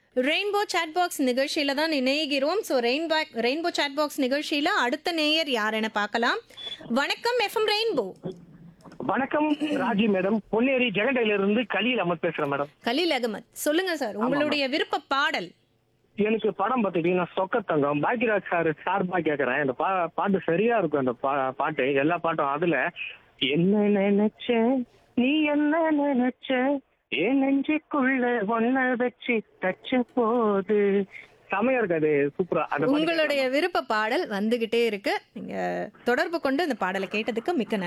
rainbow chat box நிகழ்ச்சியில தான் இணைகிறோம் so rainbow rainbow chat box நிகழ்ச்சியில அடுத்த நேயர் யார் என பார்க்கலாம் வணக்கம் எஃப்எம் ரெயின்போ வணக்கம் ராஜி மேடம் பொன்னேரி ஜெகண்டையில இருந்து கலியில் அமர் பேசுறேன் மேடம் கலீல் அகமத் சொல்லுங்க சார் உங்களுடைய விருப்ப பாடல் எனக்கு படம் பார்த்துட்டீங்கன்னா சொக்கத்தங்கம் பாக்கியராஜ் சார் சார்பா கேக்குறேன் இந்த பா பாட்டு சரியா இருக்கும் அந்த பா பாட்டு எல்லா பாட்டும் அதுல என்ன நினைச்ச நீ என்ன நினைச்ச என் நெஞ்சுக்குள்ள ஒன்ன வச்சு தச்ச போது செமையா இருக்காது சூப்பரா அந்த பாட்டு உங்களுடைய விருப்ப பாடல் வந்துகிட்டே இருக்கு நீங்க தொடர்பு கொண்டு இந்த பாடலை கேட்டதுக்கு மிக்க நன்றி